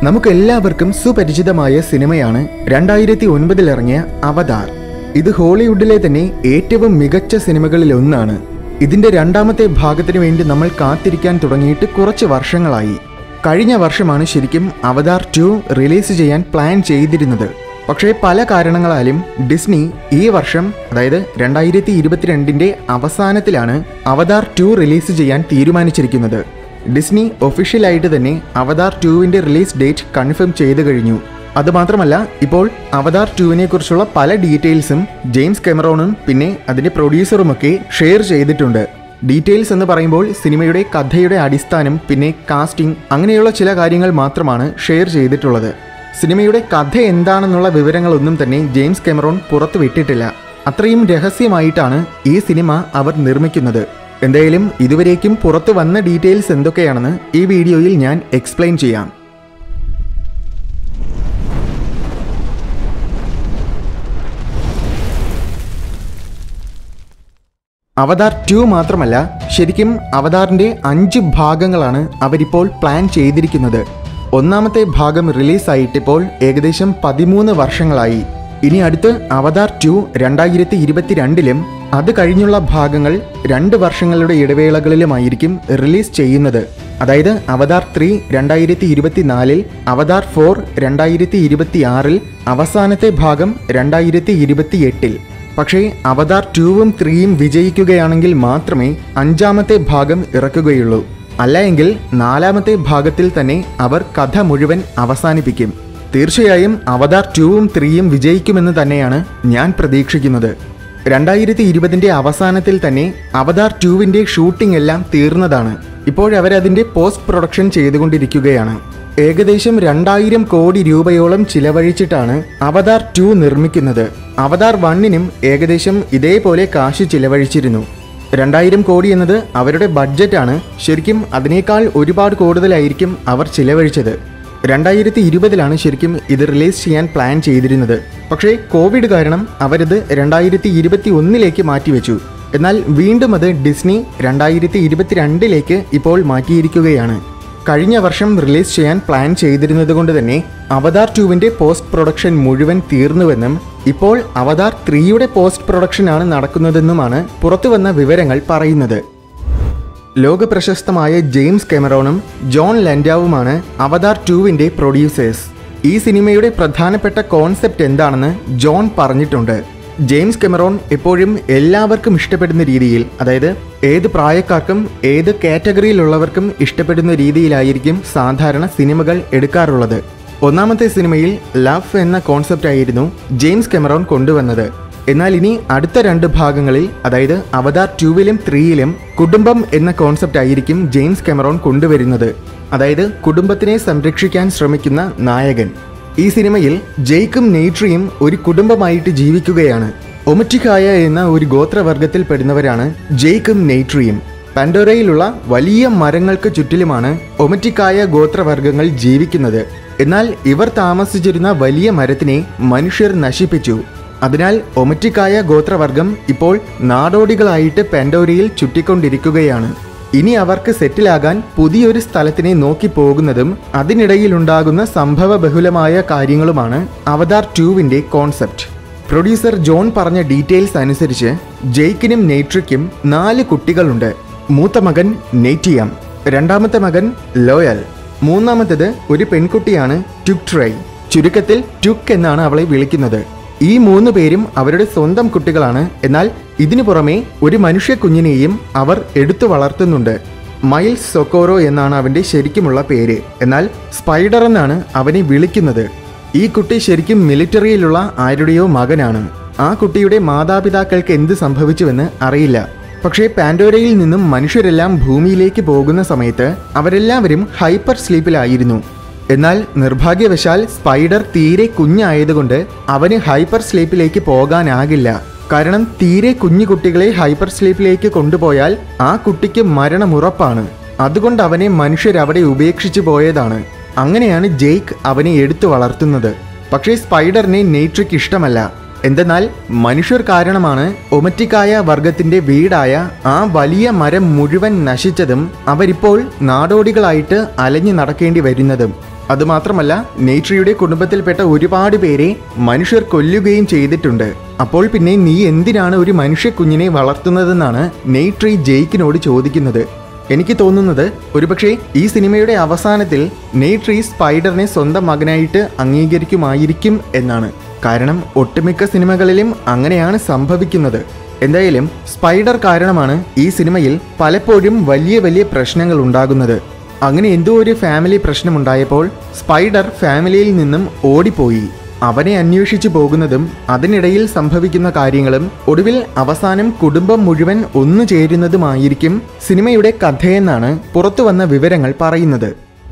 നമുക്ക് എല്ലാവർക്കും സുപരിചിതമായ സിനിമയാണ് രണ്ടായിരത്തി ഒൻപതിൽ ഇറങ്ങിയ അവതാർ ഇത് ഹോളിവുഡിലെ തന്നെ ഏറ്റവും മികച്ച സിനിമകളിൽ ഒന്നാണ് ഇതിന്റെ രണ്ടാമത്തെ ഭാഗത്തിനു വേണ്ടി നമ്മൾ കാത്തിരിക്കാൻ തുടങ്ങിയിട്ട് കുറച്ച് വർഷങ്ങളായി കഴിഞ്ഞ വർഷമാണ് ശരിക്കും അവതാർ ടു റിലീസ് ചെയ്യാൻ പ്ലാൻ ചെയ്തിരുന്നത് പക്ഷേ പല കാരണങ്ങളാലും ഡിസ്നി ഈ വർഷം അതായത് രണ്ടായിരത്തി ഇരുപത്തിരണ്ടിന്റെ അവസാനത്തിലാണ് അവതാർ ടു റിലീസ് ചെയ്യാൻ തീരുമാനിച്ചിരിക്കുന്നത് ഡിസ്നി ഒഫീഷ്യലായിട്ട് തന്നെ അവതാർ ടുവിന്റെ റിലീസ് ഡേറ്റ് കൺഫേം ചെയ്തു കഴിഞ്ഞു അതുമാത്രമല്ല ഇപ്പോൾ അവതാർ ടുവിനെ കുറിച്ചുള്ള പല ഡീറ്റെയിൽസും ജെയിംസ് കെമറോണും പിന്നെ അതിന്റെ പ്രൊഡ്യൂസറുമൊക്കെ ഷെയർ ചെയ്തിട്ടുണ്ട് ഡീറ്റെയിൽസ് എന്ന് പറയുമ്പോൾ സിനിമയുടെ കഥയുടെ അടിസ്ഥാനം പിന്നെ കാസ്റ്റിംഗ് അങ്ങനെയുള്ള ചില കാര്യങ്ങൾ മാത്രമാണ് ഷെയർ ചെയ്തിട്ടുള്ളത് സിനിമയുടെ കഥ എന്താണെന്നുള്ള വിവരങ്ങളൊന്നും തന്നെ ജെയിംസ് കെമറോൺ പുറത്തു വിട്ടിട്ടില്ല അത്രയും രഹസ്യമായിട്ടാണ് ഈ സിനിമ അവർ നിർമ്മിക്കുന്നത് എന്തായാലും ഇതുവരേക്കും പുറത്തു വന്ന ഡീറ്റെയിൽസ് എന്തൊക്കെയാണെന്ന് ഈ വീഡിയോയിൽ ഞാൻ എക്സ്പ്ലെയിൻ ചെയ്യാം അവതാർ ടു മാത്രമല്ല ശരിക്കും അവതാറിന്റെ അഞ്ച് ഭാഗങ്ങളാണ് അവരിപ്പോൾ പ്ലാൻ ചെയ്തിരിക്കുന്നത് ഒന്നാമത്തെ ഭാഗം റിലീസായിട്ടിപ്പോൾ ഏകദേശം പതിമൂന്ന് വർഷങ്ങളായി ഇനി അടുത്ത് അവതാർ ടു രണ്ടായിരത്തി ഇരുപത്തിരണ്ടിലും അത് കഴിഞ്ഞുള്ള ഭാഗങ്ങൾ രണ്ട് വർഷങ്ങളുടെ ഇടവേളകളിലുമായിരിക്കും റിലീസ് ചെയ്യുന്നത് അതായത് അവതാർ ത്രീ രണ്ടായിരത്തി ഇരുപത്തിനാലിൽ അവതാർ ഫോർ രണ്ടായിരത്തി ഇരുപത്തിയാറിൽ അവസാനത്തെ ഭാഗം രണ്ടായിരത്തി ഇരുപത്തിയെട്ടിൽ പക്ഷേ അവതാർ ടൂവും ത്രീയും വിജയിക്കുകയാണെങ്കിൽ മാത്രമേ അഞ്ചാമത്തെ ഭാഗം ഇറക്കുകയുള്ളൂ അല്ല എങ്കിൽ നാലാമത്തെ ഭാഗത്തിൽ തന്നെ അവർ കഥ മുഴുവൻ അവസാനിപ്പിക്കും തീർച്ചയായും അവതാർ ടൂവും ത്രീയും വിജയിക്കുമെന്ന് തന്നെയാണ് ഞാൻ പ്രതീക്ഷിക്കുന്നത് രണ്ടായിരത്തി ഇരുപതിൻ്റെ അവസാനത്തിൽ തന്നെ അവതാർ ടൂവിൻ്റെ ഷൂട്ടിംഗ് എല്ലാം തീർന്നതാണ് ഇപ്പോഴവരതിൻ്റെ പോസ്റ്റ് പ്രൊഡക്ഷൻ ചെയ്തുകൊണ്ടിരിക്കുകയാണ് ഏകദേശം രണ്ടായിരം കോടി രൂപയോളം ചിലവഴിച്ചിട്ടാണ് അവതാർ ടു നിർമ്മിക്കുന്നത് അവതാർ വണ്ണിനും ഏകദേശം ഇതേപോലെ കാശ് ചിലവഴിച്ചിരുന്നു രണ്ടായിരം കോടി എന്നത് അവരുടെ ബഡ്ജറ്റാണ് ശരിക്കും അതിനേക്കാൾ ഒരുപാട് കൂടുതലായിരിക്കും അവർ ചിലവഴിച്ചത് രണ്ടായിരത്തി ഇരുപതിലാണ് ശരിക്കും ഇത് റിലീസ് ചെയ്യാൻ പ്ലാൻ ചെയ്തിരുന്നത് പക്ഷേ കോവിഡ് കാരണം അവരത് രണ്ടായിരത്തി ഇരുപത്തി ഒന്നിലേക്ക് മാറ്റിവെച്ചു എന്നാൽ വീണ്ടും അത് ഡിസ്നി രണ്ടായിരത്തി ഇരുപത്തിരണ്ടിലേക്ക് ഇപ്പോൾ മാറ്റിയിരിക്കുകയാണ് കഴിഞ്ഞ വർഷം റിലീസ് ചെയ്യാൻ പ്ലാൻ ചെയ്തിരുന്നത് കൊണ്ട് തന്നെ അവതാർ ടുവിന്റെ പോസ്റ്റ് പ്രൊഡക്ഷൻ മുഴുവൻ തീർന്നുവെന്നും ഇപ്പോൾ അവതാർ ത്രീയുടെ പോസ്റ്റ് പ്രൊഡക്ഷനാണ് നടക്കുന്നതെന്നുമാണ് പുറത്തുവന്ന വിവരങ്ങൾ പറയുന്നത് ലോകപ്രശസ്തമായ ജെയിംസ് കെമറോണും ജോൺ ലാൻഡാവുമാണ് അവതാർ ടുവിന്റെ പ്രൊഡ്യൂസേഴ്സ് ഈ സിനിമയുടെ പ്രധാനപ്പെട്ട കോൺസെപ്റ്റ് എന്താണെന്ന് ജോൺ പറഞ്ഞിട്ടുണ്ട് ജെയിംസ് കെമറോൺ എപ്പോഴും എല്ലാവർക്കും ഇഷ്ടപ്പെടുന്ന രീതിയിൽ അതായത് ഏത് പ്രായക്കാർക്കും ഏത് കാറ്റഗറിയിലുള്ളവർക്കും ഇഷ്ടപ്പെടുന്ന രീതിയിലായിരിക്കും സാധാരണ സിനിമകൾ എടുക്കാറുള്ളത് ഒന്നാമത്തെ സിനിമയിൽ ലവ് എന്ന കോൺസെപ്റ്റ് ആയിരുന്നു ജെയിംസ് കെമറോൺ കൊണ്ടുവന്നത് എന്നാൽ ഇനി അടുത്ത രണ്ട് ഭാഗങ്ങളിൽ അതായത് അവതാർ ടൂവിലും ത്രീയിലും കുടുംബം എന്ന കോൺസെപ്റ്റ് ആയിരിക്കും ജെയിംസ് കെമറോൺ കൊണ്ടുവരുന്നത് അതായത് കുടുംബത്തിനെ സംരക്ഷിക്കാൻ ശ്രമിക്കുന്ന നായകൻ ഈ സിനിമയിൽ ജെയ്ക്കും നെയ്ട്രിയും ഒരു കുടുംബമായിട്ട് ജീവിക്കുകയാണ് ഒമറ്റിക്കായ എന്ന ഒരു ഗോത്രവർഗത്തിൽ പെടുന്നവരാണ് ജെയ്ക്കും നെയ്ട്രിയും പാൻഡോറയിലുള്ള വലിയ മരങ്ങൾക്ക് ചുറ്റിലുമാണ് ഒമറ്റിക്കായ ഗോത്രവർഗങ്ങൾ ജീവിക്കുന്നത് എന്നാൽ ഇവർ താമസിച്ചിരുന്ന വലിയ മരത്തിനെ മനുഷ്യർ നശിപ്പിച്ചു അതിനാൽ ഒമറ്റിക്കായ ഗോത്രവർഗം ഇപ്പോൾ നാടോടികളായിട്ട് പാൻഡോരയിൽ ചുറ്റിക്കൊണ്ടിരിക്കുകയാണ് ഇനി അവർക്ക് സെറ്റിലാകാൻ പുതിയൊരു സ്ഥലത്തിനെ നോക്കി പോകുന്നതും അതിനിടയിലുണ്ടാകുന്ന സംഭവ ബഹുലമായ കാര്യങ്ങളുമാണ് അവതാർ ടുവിന്റെ കോൺസെപ്റ്റ് പ്രൊഡ്യൂസർ ജോൺ പറഞ്ഞ ഡീറ്റെയിൽസ് അനുസരിച്ച് ജെയ്ക്കിനും നെയ്ട്രിക്കും നാല് കുട്ടികളുണ്ട് മൂത്ത മകൻ നെയ്റ്റിയം രണ്ടാമത്തെ മകൻ ലോയൽ മൂന്നാമത്തേത് ഒരു പെൺകുട്ടിയാണ് ടുക്ട്രൈ ചുരുക്കത്തിൽ ടുക്ക് എന്നാണ് അവളെ വിളിക്കുന്നത് ഈ മൂന്ന് പേരും അവരുടെ സ്വന്തം കുട്ടികളാണ് എന്നാൽ ഇതിനു പുറമെ ഒരു മനുഷ്യ കുഞ്ഞിനെയും അവർ എടുത്തു വളർത്തുന്നുണ്ട് മൈൽസ് സൊക്കോറോ എന്നാണ് അവന്റെ ശരിക്കുമുള്ള പേര് എന്നാൽ സ്പൈഡർ എന്നാണ് അവനെ വിളിക്കുന്നത് ഈ കുട്ടി ശരിക്കും മിലിറ്ററിയിലുള്ള ആരുടെയോ മകനാണ് ആ കുട്ടിയുടെ മാതാപിതാക്കൾക്ക് എന്ത് സംഭവിച്ചുവെന്ന് അറിയില്ല പക്ഷേ പാൻഡോരയിൽ നിന്നും മനുഷ്യരെല്ലാം ഭൂമിയിലേക്ക് പോകുന്ന സമയത്ത് അവരെല്ലാവരും ഹൈപ്പർ സ്ലീപ്പിലായിരുന്നു എന്നാൽ നിർഭാഗ്യവശാൽ സ്പൈഡർ തീരെ കുഞ്ഞായതുകൊണ്ട് അവന് ഹൈപ്പർ സ്ലീപ്പിലേക്ക് പോകാനാകില്ല കാരണം തീരെ കുഞ്ഞു കുട്ടികളെ ഹൈപ്പർ സ്ലീപ്പിലേക്ക് കൊണ്ടുപോയാൽ ആ കുട്ടിക്ക് മരണമുറപ്പാണ് അതുകൊണ്ട് അവനെ മനുഷ്യരവിടെ ഉപേക്ഷിച്ചു പോയതാണ് അങ്ങനെയാണ് ജെയ്ക്ക് അവനെ എടുത്തു വളർത്തുന്നത് പക്ഷേ സ്പൈഡറിനെ നെയ്ട്രിക്ക് ഇഷ്ടമല്ല എന്തെന്നാൽ മനുഷ്യർ കാരണമാണ് ഒമറ്റിക്കായ വർഗത്തിന്റെ വീടായ ആ വലിയ മരം മുഴുവൻ നശിച്ചതും അവരിപ്പോൾ നാടോടികളായിട്ട് അലഞ്ഞു നടക്കേണ്ടി വരുന്നതും അതുമാത്രമല്ല നെയ്ട്രിയുടെ കുടുംബത്തിൽപ്പെട്ട ഒരുപാട് പേരെ മനുഷ്യർ കൊല്ലുകയും ചെയ്തിട്ടുണ്ട് അപ്പോൾ പിന്നെ നീ എന്തിനാണ് ഒരു മനുഷ്യ കുഞ്ഞിനെ വളർത്തുന്നതെന്നാണ് നെയ്ട്രി ജെയ്ക്കിനോട് ചോദിക്കുന്നത് എനിക്ക് തോന്നുന്നത് ഒരുപക്ഷെ ഈ സിനിമയുടെ അവസാനത്തിൽ നെയ്ട്രി സ്പൈഡറിനെ സ്വന്തം മകനായിട്ട് അംഗീകരിക്കുമായിരിക്കും എന്നാണ് കാരണം ഒട്ടുമിക്ക സിനിമകളിലും അങ്ങനെയാണ് സംഭവിക്കുന്നത് എന്തായാലും സ്പൈഡർ കാരണമാണ് ഈ സിനിമയിൽ പലപ്പോഴും വലിയ വലിയ പ്രശ്നങ്ങൾ ഉണ്ടാകുന്നത് അങ്ങനെ എന്തോ ഒരു ഫാമിലി പ്രശ്നമുണ്ടായപ്പോൾ സ്പൈഡർ ഫാമിലിയിൽ നിന്നും ഓടിപ്പോയി അവനെ അന്വേഷിച്ചു പോകുന്നതും അതിനിടയിൽ സംഭവിക്കുന്ന കാര്യങ്ങളും ഒടുവിൽ അവസാനം കുടുംബം മുഴുവൻ ഒന്നു ചേരുന്നതുമായിരിക്കും സിനിമയുടെ കഥയെന്നാണ് പുറത്തുവന്ന വിവരങ്ങൾ പറയുന്നത്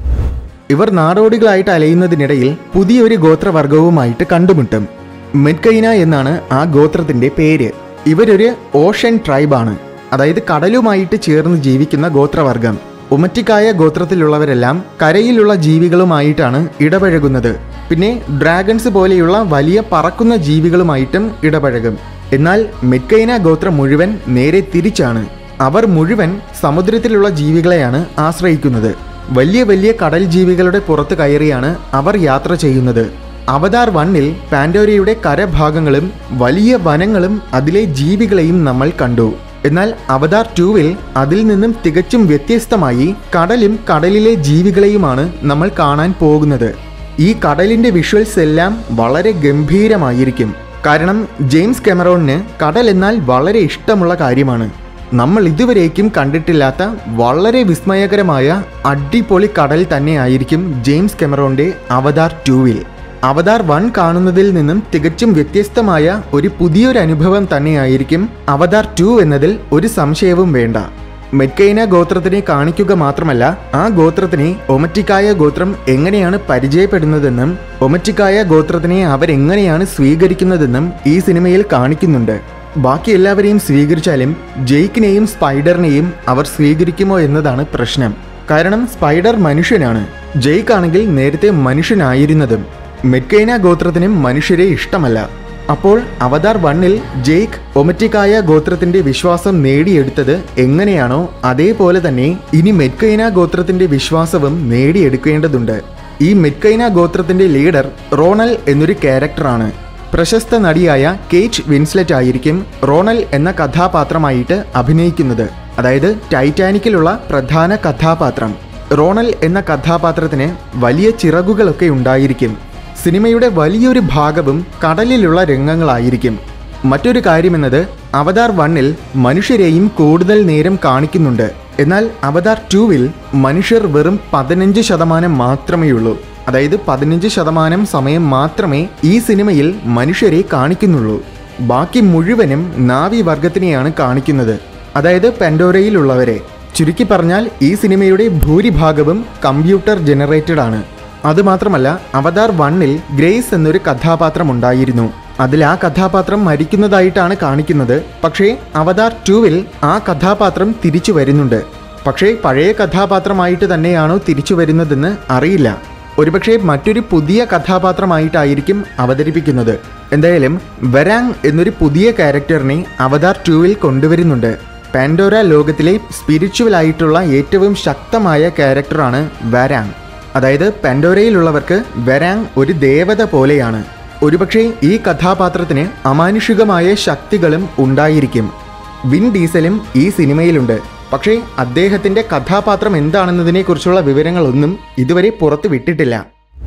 ഇവർ നാടോടികളായിട്ട് അലയുന്നതിനിടയിൽ പുതിയൊരു ഗോത്രവർഗവുമായിട്ട് കണ്ടുമുട്ടും മെഡ്കൈന എന്നാണ് ആ ഗോത്രത്തിന്റെ പേര് ഇവരൊരു ഓഷൻ ട്രൈബാണ് അതായത് കടലുമായിട്ട് ചേർന്ന് ജീവിക്കുന്ന ഗോത്രവർഗം ഉമറ്റിക്കായ ഗോത്രത്തിലുള്ളവരെല്ലാം കരയിലുള്ള ജീവികളുമായിട്ടാണ് ഇടപഴകുന്നത് പിന്നെ ഡ്രാഗൺസ് പോലെയുള്ള വലിയ പറക്കുന്ന ജീവികളുമായിട്ടും ഇടപഴകും എന്നാൽ മെഡ്കൈന ഗോത്രം മുഴുവൻ നേരെ തിരിച്ചാണ് അവർ മുഴുവൻ സമുദ്രത്തിലുള്ള ജീവികളെയാണ് ആശ്രയിക്കുന്നത് വലിയ വലിയ കടൽ ജീവികളുടെ പുറത്ത് കയറിയാണ് അവർ യാത്ര ചെയ്യുന്നത് അവതാർ വണ്ണിൽ പാൻഡോരയുടെ കരഭാഗങ്ങളും വലിയ വനങ്ങളും അതിലെ ജീവികളെയും നമ്മൾ കണ്ടു എന്നാൽ അവതാർ ടൂവിൽ അതിൽ നിന്നും തികച്ചും വ്യത്യസ്തമായി കടലും കടലിലെ ജീവികളെയുമാണ് നമ്മൾ കാണാൻ പോകുന്നത് ഈ കടലിന്റെ വിഷ്വൽസ് എല്ലാം വളരെ ഗംഭീരമായിരിക്കും കാരണം ജെയിംസ് കെമറോണിന് കടൽ എന്നാൽ വളരെ ഇഷ്ടമുള്ള കാര്യമാണ് നമ്മൾ ഇതുവരേക്കും കണ്ടിട്ടില്ലാത്ത വളരെ വിസ്മയകരമായ അടിപൊളി കടൽ തന്നെയായിരിക്കും ജെയിംസ് കെമറോന്റെ അവതാർ ടൂവിൽ അവതാർ വൺ കാണുന്നതിൽ നിന്നും തികച്ചും വ്യത്യസ്തമായ ഒരു പുതിയൊരു അനുഭവം തന്നെയായിരിക്കും അവതാർ ടു എന്നതിൽ ഒരു സംശയവും വേണ്ട മെഡ്കൈന ഗോത്രത്തിനെ കാണിക്കുക മാത്രമല്ല ആ ഗോത്രത്തിനെ ഒമറ്റിക്കായ ഗോത്രം എങ്ങനെയാണ് പരിചയപ്പെടുന്നതെന്നും ഒമറ്റിക്കായ ഗോത്രത്തിനെ അവരെങ്ങനെയാണ് സ്വീകരിക്കുന്നതെന്നും ഈ സിനിമയിൽ കാണിക്കുന്നുണ്ട് ബാക്കി എല്ലാവരെയും സ്വീകരിച്ചാലും ജെയ്ക്കിനെയും സ്പൈഡറിനെയും അവർ സ്വീകരിക്കുമോ എന്നതാണ് പ്രശ്നം കാരണം സ്പൈഡർ മനുഷ്യനാണ് ജെയ്ക്ക് ആണെങ്കിൽ നേരത്തെ മനുഷ്യനായിരുന്നതും മെഡ്കൈന ഗോത്രത്തിനും മനുഷ്യരെ ഇഷ്ടമല്ല അപ്പോൾ അവതാർ വണ്ണിൽ ജെയ്ക്ക് ഒമറ്റിക്കായ ഗോത്രത്തിന്റെ വിശ്വാസം നേടിയെടുത്തത് എങ്ങനെയാണോ അതേപോലെ തന്നെ ഇനി മെഡ്കൈന ഗോത്രത്തിന്റെ വിശ്വാസവും നേടിയെടുക്കേണ്ടതുണ്ട് ഈ മെഡ്കൈന ഗോത്രത്തിന്റെ ലീഡർ റോണൽ എന്നൊരു ക്യാരക്ടറാണ് പ്രശസ്ത നടിയായ കേറ്റ് വിൻസ്ലെറ്റ് ആയിരിക്കും റോണൽ എന്ന കഥാപാത്രമായിട്ട് അഭിനയിക്കുന്നത് അതായത് ടൈറ്റാനിക്കിലുള്ള പ്രധാന കഥാപാത്രം റോണൽ എന്ന കഥാപാത്രത്തിന് വലിയ ചിറകുകളൊക്കെ ഉണ്ടായിരിക്കും സിനിമയുടെ വലിയൊരു ഭാഗവും കടലിലുള്ള രംഗങ്ങളായിരിക്കും മറ്റൊരു കാര്യമെന്നത് അവതാർ വണ്ണിൽ മനുഷ്യരെയും കൂടുതൽ നേരം കാണിക്കുന്നുണ്ട് എന്നാൽ അവതാർ ടൂവിൽ മനുഷ്യർ വെറും പതിനഞ്ച് ശതമാനം മാത്രമേയുള്ളൂ അതായത് പതിനഞ്ച് ശതമാനം സമയം മാത്രമേ ഈ സിനിമയിൽ മനുഷ്യരെ കാണിക്കുന്നുള്ളൂ ബാക്കി മുഴുവനും നാവി വർഗത്തിനെയാണ് കാണിക്കുന്നത് അതായത് പെൻഡോരയിലുള്ളവരെ ചുരുക്കി പറഞ്ഞാൽ ഈ സിനിമയുടെ ഭൂരിഭാഗവും കമ്പ്യൂട്ടർ ജനറേറ്റഡ് ആണ് അതുമാത്രമല്ല അവതാർ വണ്ണിൽ ഗ്രേസ് എന്നൊരു കഥാപാത്രം ഉണ്ടായിരുന്നു അതിൽ ആ കഥാപാത്രം മരിക്കുന്നതായിട്ടാണ് കാണിക്കുന്നത് പക്ഷേ അവതാർ ടൂവിൽ ആ കഥാപാത്രം തിരിച്ചു വരുന്നുണ്ട് പക്ഷേ പഴയ കഥാപാത്രമായിട്ട് തന്നെയാണോ തിരിച്ചു വരുന്നതെന്ന് അറിയില്ല ഒരുപക്ഷെ മറ്റൊരു പുതിയ കഥാപാത്രമായിട്ടായിരിക്കും അവതരിപ്പിക്കുന്നത് എന്തായാലും വരാങ് എന്നൊരു പുതിയ ക്യാരക്ടറിനെ അവതാർ ടൂവിൽ കൊണ്ടുവരുന്നുണ്ട് പാൻഡോര ലോകത്തിലെ സ്പിരിച്വൽ ആയിട്ടുള്ള ഏറ്റവും ശക്തമായ ക്യാരക്ടറാണ് വരാങ് അതായത് പാൻഡോരയിലുള്ളവർക്ക് വരാങ് ഒരു ദേവത പോലെയാണ് ഒരുപക്ഷെ ഈ കഥാപാത്രത്തിന് അമാനുഷികമായ ശക്തികളും ഉണ്ടായിരിക്കും വിൻ ഡീസലും ഈ സിനിമയിലുണ്ട് പക്ഷേ അദ്ദേഹത്തിന്റെ കഥാപാത്രം എന്താണെന്നതിനെക്കുറിച്ചുള്ള വിവരങ്ങളൊന്നും ഇതുവരെ പുറത്തു വിട്ടിട്ടില്ല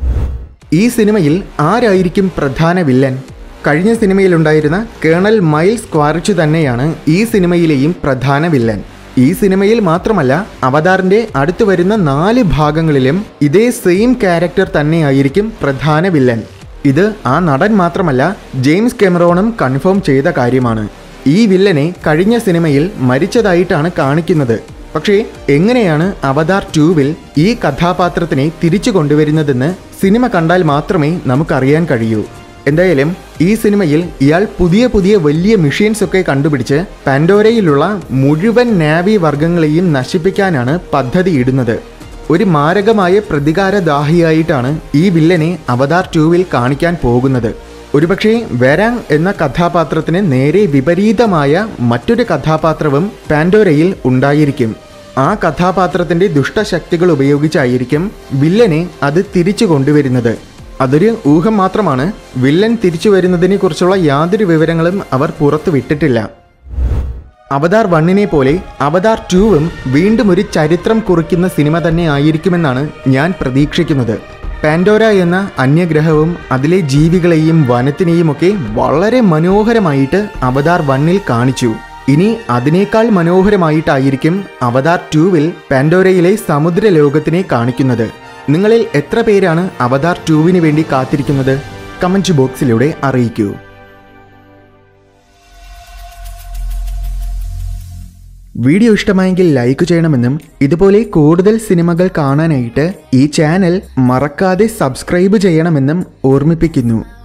ഈ സിനിമയിൽ ആരായിരിക്കും പ്രധാന വില്ലൻ കഴിഞ്ഞ സിനിമയിലുണ്ടായിരുന്ന കേണൽ മൈൽസ് ക്വാറിച്ച് തന്നെയാണ് ഈ സിനിമയിലെയും പ്രധാന വില്ലൻ ഈ സിനിമയിൽ മാത്രമല്ല അവതാറിന്റെ അടുത്തു വരുന്ന നാല് ഭാഗങ്ങളിലും ഇതേ സെയിം ക്യാരക്ടർ തന്നെയായിരിക്കും പ്രധാന വില്ലൻ ഇത് ആ നടൻ മാത്രമല്ല ജെയിംസ് കെമറോണും കൺഫേം ചെയ്ത കാര്യമാണ് ഈ വില്ലനെ കഴിഞ്ഞ സിനിമയിൽ മരിച്ചതായിട്ടാണ് കാണിക്കുന്നത് പക്ഷേ എങ്ങനെയാണ് അവതാർ ടൂവിൽ ഈ കഥാപാത്രത്തിനെ തിരിച്ചു കൊണ്ടുവരുന്നതെന്ന് സിനിമ കണ്ടാൽ മാത്രമേ നമുക്കറിയാൻ കഴിയൂ എന്തായാലും ഈ സിനിമയിൽ ഇയാൾ പുതിയ പുതിയ വലിയ മെഷീൻസ് ഒക്കെ കണ്ടുപിടിച്ച് പാൻഡോരയിലുള്ള മുഴുവൻ നാവി വർഗങ്ങളെയും നശിപ്പിക്കാനാണ് പദ്ധതി ഇടുന്നത് ഒരു മാരകമായ പ്രതികാരദാഹിയായിട്ടാണ് ഈ വില്ലനെ അവതാർ ടൂവിൽ കാണിക്കാൻ പോകുന്നത് ഒരുപക്ഷെ വെരാങ് എന്ന കഥാപാത്രത്തിന് നേരെ വിപരീതമായ മറ്റൊരു കഥാപാത്രവും പാൻഡോരയിൽ ഉണ്ടായിരിക്കും ആ കഥാപാത്രത്തിന്റെ ദുഷ്ടശക്തികൾ ഉപയോഗിച്ചായിരിക്കും വില്ലനെ അത് തിരിച്ചു കൊണ്ടുവരുന്നത് അതൊരു ഊഹം മാത്രമാണ് വില്ലൻ തിരിച്ചു വരുന്നതിനെ കുറിച്ചുള്ള യാതൊരു വിവരങ്ങളും അവർ പുറത്തു വിട്ടിട്ടില്ല അവതാർ വണ്ണിനെ പോലെ അവതാർ ടൂവും വീണ്ടും ഒരു ചരിത്രം കുറിക്കുന്ന സിനിമ തന്നെ ആയിരിക്കുമെന്നാണ് ഞാൻ പ്രതീക്ഷിക്കുന്നത് പാൻഡോര എന്ന അന്യഗ്രഹവും അതിലെ ജീവികളെയും വനത്തിനെയും ഒക്കെ വളരെ മനോഹരമായിട്ട് അവതാർ വണ്ണിൽ കാണിച്ചു ഇനി അതിനേക്കാൾ മനോഹരമായിട്ടായിരിക്കും അവതാർ ടൂവിൽ പാൻഡോരയിലെ സമുദ്ര ലോകത്തിനെ കാണിക്കുന്നത് നിങ്ങളിൽ എത്ര പേരാണ് അവതാർ ടൂവിന് വേണ്ടി കാത്തിരിക്കുന്നത് കമൻറ്റ് ബോക്സിലൂടെ അറിയിക്കൂ വീഡിയോ ഇഷ്ടമായെങ്കിൽ ലൈക്ക് ചെയ്യണമെന്നും ഇതുപോലെ കൂടുതൽ സിനിമകൾ കാണാനായിട്ട് ഈ ചാനൽ മറക്കാതെ സബ്സ്ക്രൈബ് ചെയ്യണമെന്നും ഓർമ്മിപ്പിക്കുന്നു